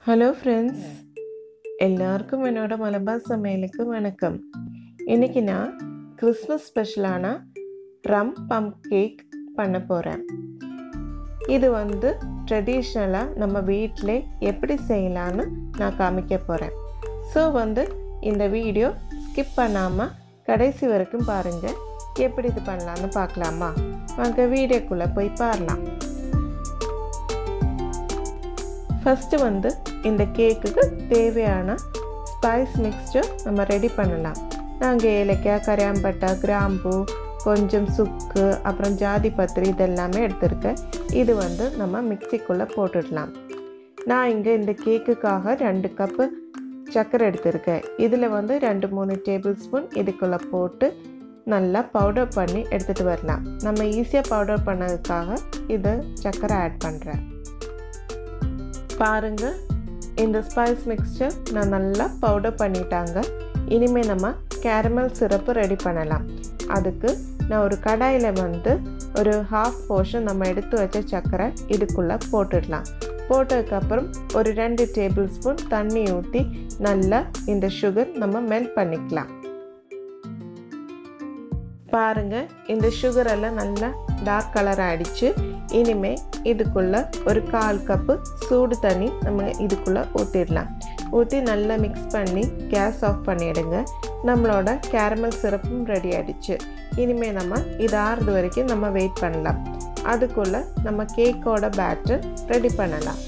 hello friends எல்லாருக்கும் என்னோட மலபார் சமையலுக்கு வணக்கம் இன்னைக்கு நான் கிறிஸ்மஸ் ஸ்பெஷலான ரம் பம்ப் கேக் பண்ண போகிறேன் இது வந்து ட்ரெடிஷ்னலாக நம்ம வீட்டில் எப்படி செய்யலான்னு நான் காமிக்க போகிறேன் ஸோ வந்து இந்த வீடியோ ஸ்கிப் பண்ணாமல் கடைசி வரைக்கும் பாருங்கள் எப்படி இது பண்ணலான்னு பார்க்கலாமா வாங்க வீடியோக்குள்ளே போய் பாரலாம் ஃபஸ்ட்டு வந்து இந்த கேக்குக்கு தேவையான ஸ்பைஸ் மிக்ஸ்டர் நம்ம ரெடி பண்ணலாம் நாங்கள் ஏலக்காய் கரியாம்பட்டை கிராம்பு கொஞ்சம் சுக்கு அப்புறம் ஜாதி பத்திரி இதெல்லாமே எடுத்திருக்கேன் இது வந்து நம்ம மிக்சிக்குள்ளே போட்டுடலாம் நான் இங்கே இந்த கேக்குக்காக ரெண்டு கப்பு சர்க்கரை எடுத்திருக்கேன் இதில் வந்து ரெண்டு மூணு டேபிள் ஸ்பூன் இதுக்குள்ளே போட்டு நல்லா பவுடர் பண்ணி எடுத்துகிட்டு வரலாம் நம்ம ஈஸியாக பவுடர் பண்ணதுக்காக இது சர்க்கரை ஆட் பண்ணுறேன் பாருங்க இந்த ஸ்பைஸ் மிக்ஸ்சர் நான் நல்லா பவுடர் பண்ணிட்டாங்க இனிமேல் நம்ம கேரமல் சிரப்பு ரெடி பண்ணலாம் அதுக்கு நான் ஒரு கடாயில் வந்து ஒரு ஹாஃப் போர்ஷன் நம்ம எடுத்து வச்ச சர்க்கரை இதுக்குள்ளே போட்டுடலாம் போட்டதுக்கப்புறம் ஒரு ரெண்டு டேபிள் ஸ்பூன் தண்ணி ஊற்றி நல்லா இந்த சுகர் நம்ம மெல்ட் பண்ணிக்கலாம் பாருங்க இந்த சுகர் எல்லாம் நல்லா டார்க் கலர் ஆயிடுச்சு இனிமே இதுக்குள்ள ஒரு கால் கப்பு சூடு தண்ணி நம்ம இதுக்குள்ள ஊற்றிடலாம் ஊற்றி நல்லா மிக்ஸ் பண்ணி கேஸ் ஆஃப் பண்ணிடுங்க நம்மளோட கேரமல் சிரப்பும் ரெடி ஆயிடுச்சு இனிமே நம்ம இது ஆறுது வரைக்கும் நம்ம வெயிட் பண்ணலாம் அதுக்குள்ள நம்ம கேக்கோட பேட்டர் ரெடி பண்ணலாம்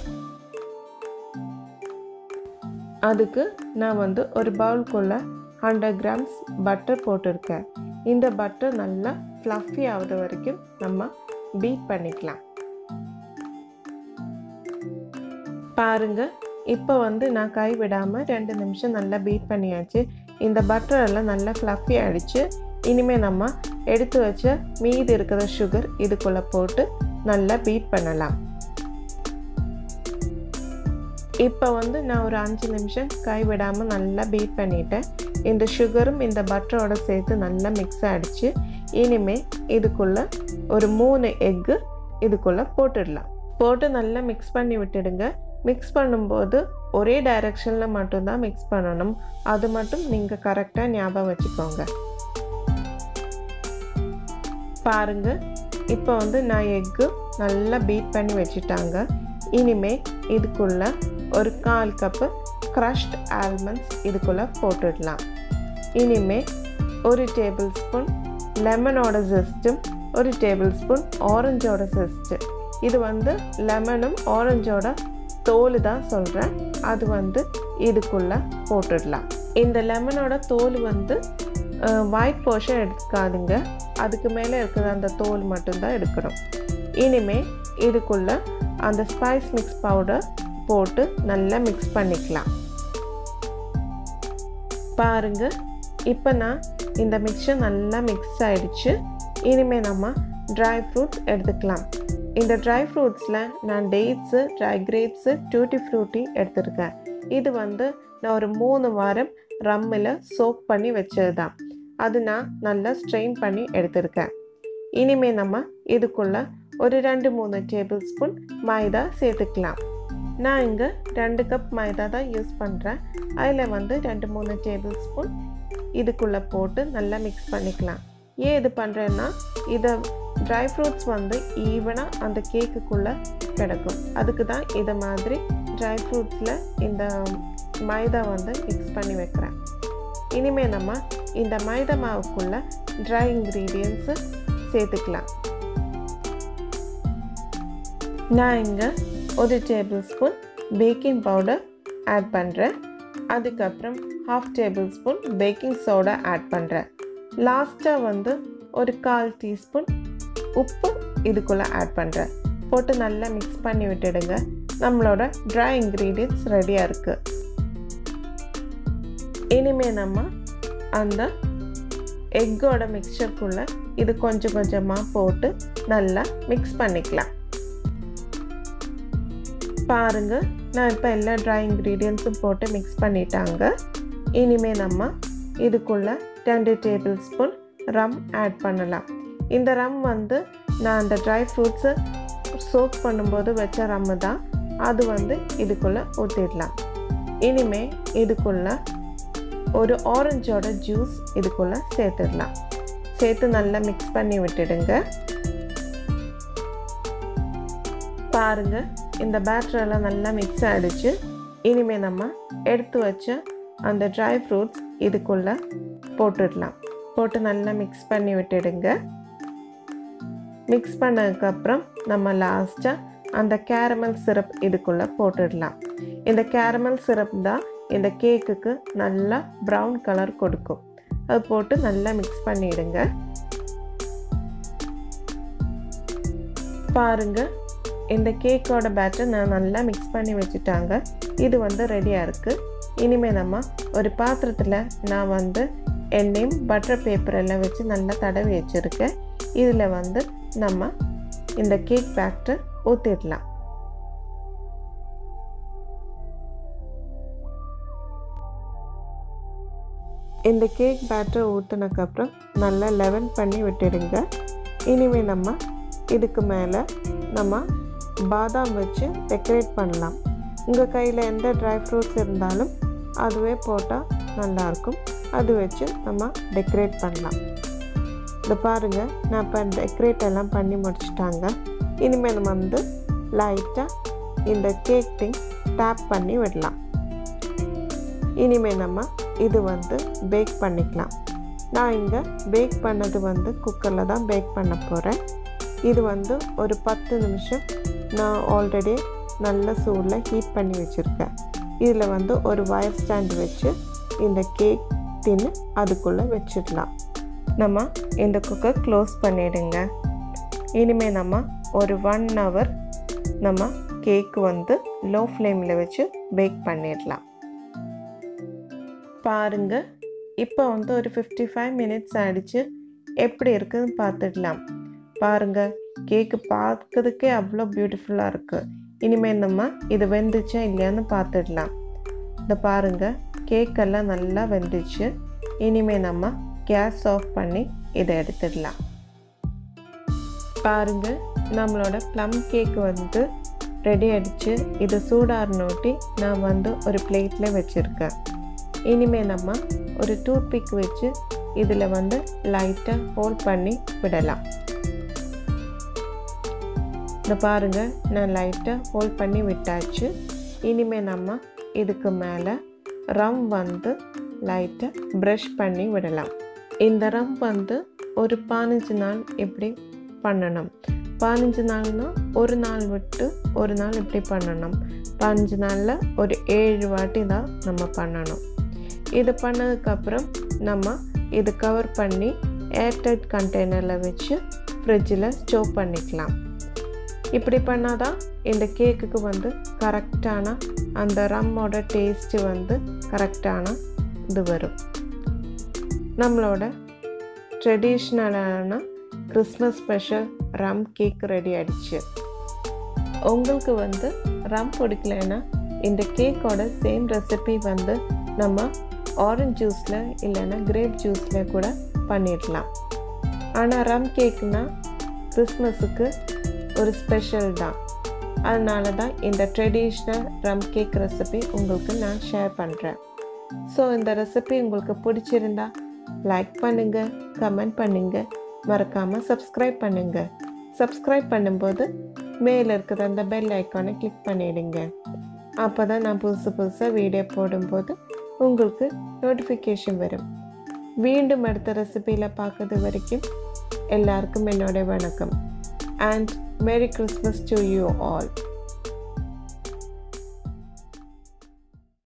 அதுக்கு நான் வந்து ஒரு பவுல்குள்ள ஹண்ட்ரட் கிராம்ஸ் பட்டர் போட்டிருக்கேன் இந்த பட்டர் நல்லா ஃப்ளஃபி ஆகுது வரைக்கும் நம்ம பீட் பண்ணிக்கலாம் பாருங்க இப்போ வந்து நான் கை விடாமல் ரெண்டு நிமிஷம் நல்லா பீட் பண்ணியாச்சு இந்த பட்டர் எல்லாம் நல்லா ஃப்ளஃபி ஆகிடுச்சு இனிமேல் நம்ம எடுத்து வச்ச மீதி இருக்கிற சுகர் இதுக்குள்ளே போட்டு நல்லா பீட் பண்ணலாம் இப்போ வந்து நான் ஒரு அஞ்சு நிமிஷம் கை விடாமல் நல்லா பீட் பண்ணிட்டேன் இந்த சுகரும் இந்த பட்டரோட சேர்த்து நல்லா மிக்ஸ் ஆகிடுச்சு இனிமேல் இதுக்குள்ளே ஒரு மூணு எக்கு இதுக்குள்ளே போட்டுடலாம் போட்டு நல்லா மிக்ஸ் பண்ணி விட்டுடுங்க மிக்ஸ் பண்ணும்போது ஒரே டைரக்ஷனில் மட்டும்தான் மிக்ஸ் பண்ணணும் அது மட்டும் நீங்கள் கரெக்டாக ஞாபகம் வச்சுக்கோங்க பாருங்க இப்போ வந்து நான் எக்கு நல்லா பீட் பண்ணி வச்சுட்டாங்க இனிமே இதுக்குள்ள ஒரு கால் கப்பு க்ரஷ்ட் ஆல்மண்ட்ஸ் இதுக்குள்ளே போட்டுடலாம் இனிமே ஒரு டேபிள் ஸ்பூன் லெமனோட ஜெஸ்ட்டும் ஒரு டேபிள் ஸ்பூன் ஆரஞ்சோட ஜெஸ்ட்டு இது வந்து லெமனும் ஆரஞ்சோட தோல் தான் சொல்கிறேன் அது வந்து இதுக்குள்ளே போட்டுடலாம் இந்த லெமனோட தோல் வந்து ஒயிட் போர்ஷன் எடுக்காதுங்க அதுக்கு மேலே இருக்கிற அந்த தோல் மட்டும்தான் எடுக்கணும் இனிமேல் இதுக்குள்ளே அந்த ஸ்பைஸ் மிக்ஸ் பவுடர் போட்டு நல்லா மிக்ஸ் பண்ணிக்கலாம் பாருங்க இப்போ நான் இந்த மிக்சர் நல்லா மிக்ஸ் ஆயிடுச்சு இனிமேல் நம்ம ட்ரை ஃப்ரூட்ஸ் எடுத்துக்கலாம் இந்த ட்ரை ஃப்ரூட்ஸில் நான் dates dry grapes tutti frutti எடுத்திருக்கேன் இது வந்து நான் ஒரு மூணு வாரம் ரம்மில் சோப் பண்ணி வச்சது தான் அது நான் நல்லா ஸ்ட்ரெயின் பண்ணி எடுத்திருக்கேன் இனிமேல் நம்ம இதுக்குள்ளே ஒரு ரெண்டு மூணு டேபிள் ஸ்பூன் மைதா சேர்த்துக்கலாம் நான் இங்கே ரெண்டு கப் மைதா தான் யூஸ் பண்ணுறேன் அதில் வந்து ரெண்டு மூணு டேபிள் ஸ்பூன் இதுக்குள்ளே போட்டு நல்லா மிக்ஸ் பண்ணிக்கலாம் ஏன் இது பண்ணுறேன்னா இதை ட்ரை ஃப்ரூட்ஸ் வந்து ஈவனாக அந்த கேக்குக்குள்ளே கிடக்கும் அதுக்கு தான் இதை மாதிரி ட்ரை ஃப்ரூட்ஸில் இந்த மைதா வந்து மிக்ஸ் பண்ணி வைக்கிறேன் இனிமேல் நம்ம இந்த மைதா மாவுக்குள்ளே ட்ரை இன்க்ரீடியன்ஸு சேர்த்துக்கலாம் நான் இங்கே ஒரு tablespoon baking powder add பண்ணுறேன் அதுக்கப்புறம் half tablespoon baking soda add பண்ணுறேன் லாஸ்ட்டாக வந்து ஒரு கால் டீஸ்பூன் உப்பு இதுக்குள்ளே ஆட் பண்ணுறேன் போட்டு நல்லா மிக்ஸ் பண்ணி விட்டுடுங்க நம்மளோட ட்ரை இன்க்ரீடியன்ஸ் ரெடியாக இருக்குது இனிமேல் நம்ம அந்த எக்கோட மிக்சருக்குள்ளே இது கொஞ்சம் கொஞ்சமாக போட்டு நல்லா மிக்ஸ் பண்ணிக்கலாம் பாருங்க நான் இப்போ எல்லா ட்ரை இன்க்ரீடியன்ஸும் போட்டு மிக்ஸ் பண்ணிட்டாங்க இனிமேல் நம்ம இதுக்குள்ளே ரெண்டு டேபிள் ஸ்பூன் ரம் ஆட் பண்ணலாம் இந்த ரம் வந்து நான் அந்த ட்ரை ஃப்ரூட்ஸை சோக் பண்ணும்போது வச்ச ரம்மு தான் அது வந்து இதுக்குள்ளே ஊற்றிடலாம் இனிமே இதுக்குள்ளே ஒரு ஆரஞ்சோட ஜூஸ் இதுக்குள்ளே சேர்த்துடலாம் சேர்த்து நல்லா மிக்ஸ் பண்ணி விட்டுடுங்க பாருங்க இந்த பேட்டரெல்லாம் நல்லா மிக்ஸ் ஆகிடுச்சு இனிமேல் நம்ம எடுத்து வச்ச அந்த ட்ரை ஃப்ரூட்ஸ் இதுக்குள்ளே போட்டுடலாம் போட்டு நல்லா மிக்ஸ் பண்ணி விட்டுடுங்க மிக்ஸ் பண்ணதுக்கப்புறம் நம்ம லாஸ்ட்டாக அந்த கேரமல் சிரப் இதுக்குள்ளே போட்டுடலாம் இந்த கேரமல் சிரப் தான் இந்த கேக்குக்கு நல்லா ப்ரௌன் கலர் கொடுக்கும் அது போட்டு நல்லா மிக்ஸ் பண்ணிடுங்க பாருங்க இந்த கேக்கோட பேட்டர் நான் நல்லா மிக்ஸ் பண்ணி வச்சுட்டாங்க இது வந்து ரெடியாக இருக்குது இனிமேல் நம்ம ஒரு பாத்திரத்தில் நான் வந்து எண்ணெயும் பட்டர் பேப்பர் எல்லாம் வச்சு நல்லா தடவி வச்சுருக்கேன் இதில் வந்து நம்ம இந்த கேக் பேட்டர் ஊற்றிடலாம் இந்த கேக் பேட்டர் ஊற்றினக்கப்புறம் நல்லா லெவன் பண்ணி விட்டுடுங்க இனிமேல் நம்ம இதுக்கு மேலே நம்ம பாதாம் வச்சு டெக்கரேட் பண்ணலாம் உங்கள் கையில் எந்த ட்ரை ஃப்ரூட்ஸ் இருந்தாலும் அதுவே போட்டால் நல்லாயிருக்கும் அது வச்சு நம்ம டெக்கரேட் பண்ணலாம் இது பாருங்கள் நான் இப்போ டெக்கரேட் எல்லாம் பண்ணி முடிச்சிட்டாங்க இனிமேல் நம்ம வந்து லைட்டாக இந்த கேக் திங் டேப் பண்ணி விடலாம் இனிமேல் நம்ம இது வந்து பேக் பண்ணிக்கலாம் நான் இங்கே பேக் பண்ணது வந்து குக்கரில் தான் பேக் பண்ண போகிறேன் இது வந்து ஒரு பத்து நிமிஷம் நான் ஆல்ரெடி நல்ல சூடில் ஹீட் பண்ணி வச்சுருக்கேன் இதில் வந்து ஒரு வயர் ஸ்டாண்ட் வச்சு இந்த கேக் தின்னு அதுக்குள்ளே வச்சிடலாம் நம்ம இந்த குக்கர் க்ளோஸ் பண்ணிவிடுங்க இனிமேல் நம்ம ஒரு ஒன் ஹவர் நம்ம கேக் வந்து லோ ஃப்ளேமில் வச்சு பேக் பண்ணிடலாம் பாருங்க இப்போ வந்து ஒரு ஃபிஃப்டி ஃபைவ் மினிட்ஸ் ஆகிடுச்சு எப்படி இருக்குதுன்னு பார்த்துடலாம் பாருங்க கேக்கு பார்க்கறதுக்கே அவ்வளோ பியூட்டிஃபுல்லாக இருக்குது இனிமேல் நம்ம இது வெந்துச்சா இல்லையான்னு பார்த்துடலாம் இந்த பாருங்க கேக்கெல்லாம் நல்லா வெந்துச்சு இனிமேல் நம்ம கேஸ் ஆஃப் பண்ணி இதை எடுத்துடலாம் பாருங்க நம்மளோட ப்ளம் கேக் வந்து ரெடி ஆயிடுச்சு இது சூடாறினோட்டி நான் வந்து ஒரு பிளேட்டில் வச்சுருக்கேன் இனிமேல் நம்ம ஒரு டூத் பிக் வச்சு இதில் வந்து லைட்டாக ஹோல்ட் பண்ணி விடலாம் இந்த பாருங்கள் நான் லைட்டாக ஹோல்ட் பண்ணி விட்டாச்சு இனிமேல் நம்ம இதுக்கு மேலே ரம் வந்து லைட்டாக ப்ரஷ் பண்ணி விடலாம் இந்த ரம் வந்து ஒரு பதினஞ்சு நாள் இப்படி பண்ணணும் பதினஞ்சு நாள்னால் ஒரு நாள் விட்டு ஒரு நாள் இப்படி பண்ணணும் பதினஞ்சு நாளில் ஒரு ஏழு வாட்டி தான் நம்ம பண்ணணும் இது பண்ணதுக்கப்புறம் நம்ம இது கவர் பண்ணி ஏர்டைட் கண்டெய்னரில் வச்சு ஃப்ரிட்ஜில் ஸ்டோர் பண்ணிக்கலாம் இப்படி பண்ணால் தான் இந்த கேக்குக்கு வந்து கரெக்டான அந்த ரம்மோட டேஸ்ட்டு வந்து கரெக்டான இது வரும் நம்மளோட ட்ரெடிஷ்னலான Christmas special rum cake ready ஆயிடுச்சு உங்களுக்கு வந்து ரம் பிடிக்கலன்னா இந்த கேக்கோட சேம் ரெசிபி வந்து நம்ம ஆரஞ்ச் ஜூஸில் இல்லைன்னா கிரேப் ஜூஸில் கூட பண்ணிடலாம் ஆனால் ரம் கேக்னா கிறிஸ்மஸுக்கு ஒரு ஸ்பெஷல் தான் அதனால தான் இந்த ட்ரெடிஷ்னல் ரம் கேக் ரெசிபி உங்களுக்கு நான் ஷேர் பண்ணுறேன் ஸோ இந்த ரெசிபி உங்களுக்கு பிடிச்சிருந்தா லைக் பண்ணுங்கள் கமெண்ட் பண்ணுங்கள் மறக்காமல் சப்ஸ்கிரைப் பண்ணுங்கள் சப்ஸ்கிரைப் பண்ணும்போது மேலே இருக்கிற அந்த பெல் ஐக்கானை கிளிக் பண்ணிடுங்க அப்போ தான் நான் புதுசு புதுசாக வீடியோ போடும்போது உங்களுக்கு நோட்டிஃபிகேஷன் வரும் மீண்டும் அடுத்த ரெசிபியில் பார்க்கறது வரைக்கும் எல்லாருக்கும் என்னோட வணக்கம் and merry Christmas to you all